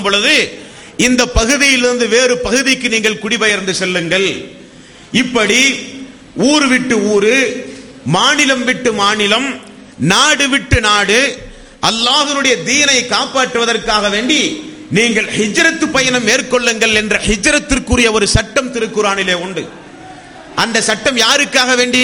பொழுது இந்த பகுதியிலிருந்து வேறு பகுதிக்கு நீங்கள் குடிபெயர்ந்து செல்லுங்கள் இப்படி ஊர் விட்டு ஊரு மாநிலம் விட்டு மாநிலம் நாடு விட்டு நாடு அல்லாஹ்வுடைய தீனை காப்பாற்றுவதற்காக வேண்டி நீங்கள் ஹிஜ்ரத்து பயணம் மேற்கொள்ளுங்கள் என்ற ஹிஜ்ரத்திற்குரிய ஒரு சட்டம் திருக்குறானிலே உண்டு அந்த சட்டம் யாருக்காக வேண்டி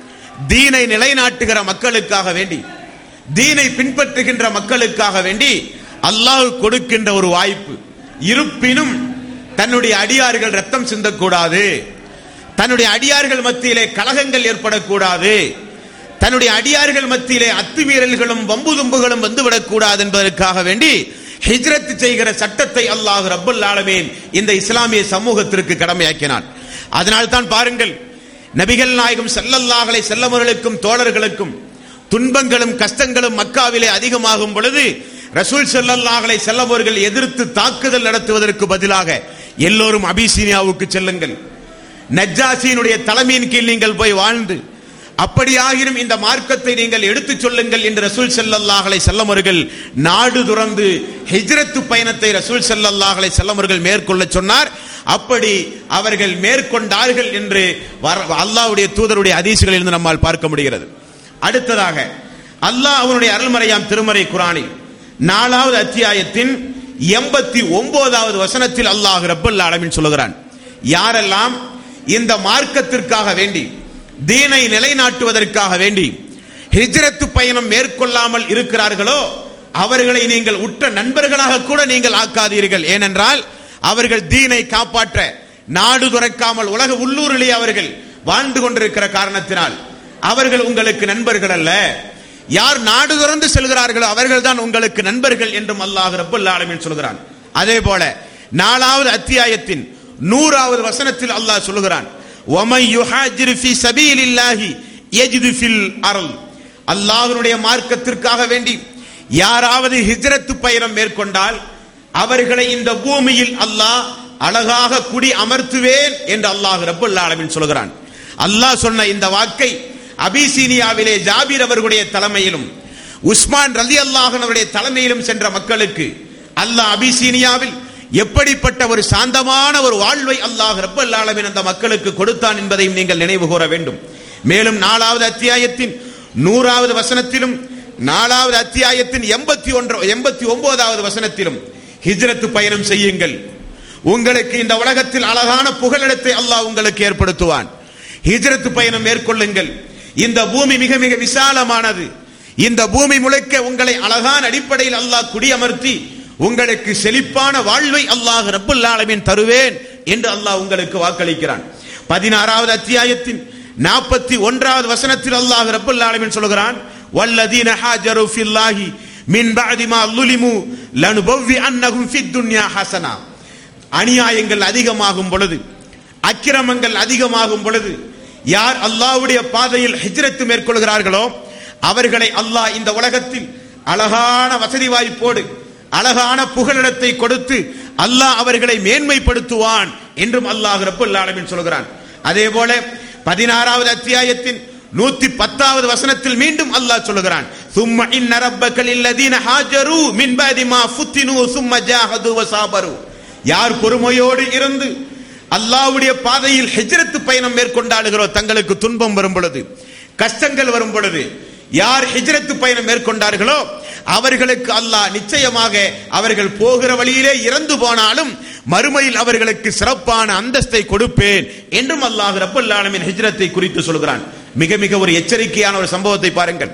தீனை நிலைநாட்டுகிற மக்களுக்காக வேண்டி தீனை பின்பற்றுகின்ற மக்களுக்காக வேண்டி அல்லாஹ் கொடுக்கின்ற ஒரு வாய்ப்பு இருப்பினும் தன்னுடைய அடியார்கள் ரத்தம் சிந்தக்கூடாது தன்னுடைய அடியார்கள் மத்தியிலே கலகங்கள் ஏற்படக்கூடாது தன்னுடைய அடியார்கள் மத்தியிலே அத்துமீறல்களும் வம்பு தும்புகளும் வந்துவிடக்கூடாது என்பதற்காக வேண்டி ஹிஜ்ரத் செய்கிற சட்டத்தை அல்லாஹ் ரப்பல் ஆலமீன் இந்த இஸ்லாமிய சமூகத்திற்கு கடமையாக்கினான் அதனால் தான் பாருங்கள் நபிகள் நாயகம் செல்லல்லாஹலை செல்லவர்களுக்கும் தோழர்களுக்கும் துன்பங்களும் கஷ்டங்களும் மக்காவிலே அதிகமாகும் பொழுது ரசூல் செல்லல்லாஹலை செல்லவர்கள் எதிர்த்து தாக்குதல் நடத்துவதற்கு பதிலாக எல்லோரும் அபிசீனியாவுக்கு செல்லுங்கள் நஜ்ஜாசியினுடைய தலைமையின் கீழ் நீங்கள் போய் வாழ்ந்து அப்படியாகிலும் இந்த மார்க்கத்தை நீங்கள் எடுத்துச் சொல்லுங்கள் என்று ரசூல் செல்லல்லாஹலை செல்லமர்கள் நாடு துறந்து ஹிஜ்ரத்து பயணத்தை ரசூல் செல்லல்லாஹலை செல்லமர்கள் மேற்கொள்ள சொன்னார் அப்படி அவர்கள் மேற்கொண்டார்கள் என்று வர- அல்லாஹ்வுடைய தூதருடைய அதிசுகளில் இருந்து நம்மால் பார்க்க முடிகிறது அடுத்ததாக அல்லாஹ் அவனுடைய அருள்மறையாம் திருமறை குரானில் நாலாவது அத்தியாயத்தின் எண்பத்தி ஒன்பதாவது வசனத்தில் அல்லாஹ் ரப்பல் ஆலமீன் சொல்லுகிறான் யாரெல்லாம் இந்த மார்க்கத்திற்காக வேண்டி தீனை நிலைநாட்டுவதற்காக வேண்டி ஹிஜ்ரத்து பயணம் மேற்கொள்ளாமல் இருக்கிறார்களோ அவர்களை நீங்கள் உற்ற நண்பர்களாக கூட நீங்கள் ஆக்காதீர்கள் ஏனென்றால் அவர்கள் தீனை காப்பாற்ற நாடு துறக்காமல் உலக உள்ளூரிலே அவர்கள் வாழ்ந்து கொண்டிருக்கிற காரணத்தினால் அவர்கள் உங்களுக்கு நண்பர்கள் அல்ல யார் நாடு துறந்து செல்கிறார்களோ அவர்கள் தான் உங்களுக்கு நண்பர்கள் என்றும் அல்லாஹ் ரப்பல் ஆலமீன் சொல்கிறான் அதே போல நாலாவது அத்தியாயத்தின் நூறாவது வசனத்தில் அல்லாஹ் சொல்லுகிறான் ஒமை யுஹாஜிரு ஃபி சபீலில்லாஹி யஜிது ஃபில் அருள் அல்லாஹ்வுடைய மார்க்கத்திற்காக வேண்டி யாராவது ஹிஜ்ரத்து பயணம் மேற்கொண்டால் அவர்களை இந்த பூமியில் அல்லாஹ் அழகாக குடி அமர்த்துவேன் என்று அல்லாஹ் ரப்பல் ஆலமீன் சொல்கிறான் அல்லாஹ் சொன்ன இந்த வாக்கை அபிசீனியாவிலே ஜாபீர் அவர்களுடைய தலைமையிலும் உஸ்மான் ரலி அல்லாஹனுடைய தலைமையிலும் சென்ற மக்களுக்கு அல்லாஹ் அபிசீனியாவில் எப்படிப்பட்ட ஒரு சாந்தமான ஒரு வாழ்வை அல்லாஹ் ரப்பல் ஆலமீன் அந்த மக்களுக்கு கொடுத்தான் என்பதையும் நீங்கள் நினைவு கூற வேண்டும் மேலும் நாலாவது அத்தியாயத்தின் நூறாவது வசனத்திலும் நாலாவது அத்தியாயத்தின் எண்பத்தி ஒன்று எண்பத்தி ஒன்பதாவது வசனத்திலும் ஹிஜ்ரத்து பயணம் செய்யுங்கள் உங்களுக்கு இந்த உலகத்தில் அழகான புகலிடத்தை அல்லாஹ் உங்களுக்கு ஏற்படுத்துவான் ஹிஜ்ரத்து பயணம் மேற்கொள்ளுங்கள் இந்த பூமி மிக மிக விசாலமானது இந்த பூமி முழுக்க உங்களை அழகான அடிப்படையில் அல்லாஹ் குடியமர்த்தி உங்களுக்கு செழிப்பான வாழ்வை அல்லாஹ் ரப்புல் ஆலமீன் தருவேன் என்று அல்லாஹ் உங்களுக்கு வாக்களிக்கிறான் பதினாறாவது அத்தியாயத்தின் நாற்பத்தி ஒன்றாவது வசனத்தில் அல்லாஹ் ரப்புல் ஆலமீன் சொல்கிறான் வல்லதீன ஹாஜரு ஃபில்லாஹி மின் பஅதி மா லுலிமு லனுபவ்வி அன்னஹும் ஃபித் துன்யா ஹஸனா அநியாயங்கள் அதிகமாகும் பொழுது அக்கிரமங்கள் அதிகமாகும் பொழுது யார் அல்லாஹ்வுடைய பாதையில் ஹிஜ்ரத்து மேற்கொள்கிறார்களோ அவர்களை அல்லாஹ் இந்த உலகத்தில் அழகான வசதி வாய்ப்போடு அழகான புகலிடத்தை கொடுத்து அல்லாஹ் அவர்களை மேன்மைப்படுத்துவான் என்றும் அல்லாஹ் ரப்பல் ஆலமீன் சொல்கிறான் அதே போல பதினாறாவது அத்தியாயத்தின் நூத்தி பத்தாவது வசனத்தில் மீண்டும் அல்லாஹ் சொல்லுகிறான் சும்ம இன்ன ரப்பக்கல் இல்லதீன ஹாஜரு மின் பாதி மா ஃபுத்தினு சும்ம ஜாஹது வசாபரு யார் பொறுமையோடு இருந்து அல்லாஹ்வுடைய பாதையில் ஹிஜ்ரத்து பயணம் மேற்கொண்டாளுகிறோ தங்களுக்கு துன்பம் வரும் பொழுது கஷ்டங்கள் வரும் பொழுது யார் ஹிஜ்ரத்து பயணம் மேற்கொண்டார்களோ அவர்களுக்கு அல்லாஹ் நிச்சயமாக அவர்கள் போகிற வழியிலே இறந்து போனாலும் மறுமையில் அவர்களுக்கு சிறப்பான அந்தஸ்தை கொடுப்பேன் என்றும் அல்லாஹ் ரப்பல் ஆலமீன் ஹிஜ்ரத்தை குறித்து சொல்கிறான் மிக மிக ஒரு எச்சரிக்கையான ஒரு சம்பவத்தை பாருங்கள்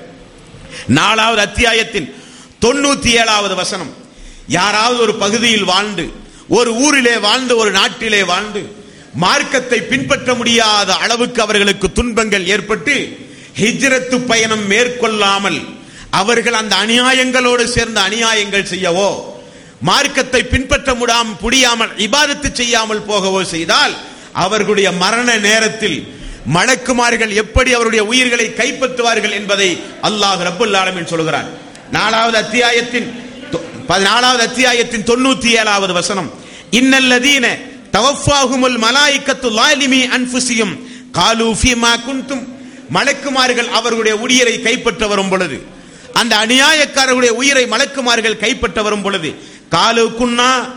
நாலாவது அத்தியாயத்தின் தொண்ணூத்தி ஏழாவது வசனம் யாராவது ஒரு பகுதியில் வாழ்ந்து ஒரு ஊரிலே வாழ்ந்து ஒரு நாட்டிலே வாழ்ந்து மார்க்கத்தை பின்பற்ற முடியாத அளவுக்கு அவர்களுக்கு துன்பங்கள் ஏற்பட்டு ஹிஜ்ரத்து பயணம் மேற்கொள்ளாமல் அவர்கள் அந்த அநியாயங்களோடு சேர்ந்த அநியாயங்கள் செய்யவோ மார்க்கத்தை பின்பற்ற முடாம முடியாமல் இபாதத்து செய்யாமல் போகவோ செய்தால் அவர்களுடைய மரண நேரத்தில் மலக்குமார்கள் எப்படி அவருடைய உயிர்களை கைப்பற்றுவார்கள் என்பதை அல்லாஹ் ரப்புல் ஆலமீன் சொல்கிறான் நாலாவது அத்தியாயத்தின் தொ- பதினாலாவது அத்தியாயத்தின் தொண்ணூத்தி ஏழாவது வசனம் இன்னல்லதீன தவஃபாகுமுல் மலாயிக்கத்து லாலிமி அன்ஃபுசியும் காலு ஃபீமா குன்தும் மலக்குமார்கள் அவர்களுடைய உயிரை கைப்பற்ற வரும் பொழுது அந்த அநியாயக்காரர்களுடைய உயிரை மலக்குமார்கள் கைப்பற்ற வரும் பொழுது காலு குன்னா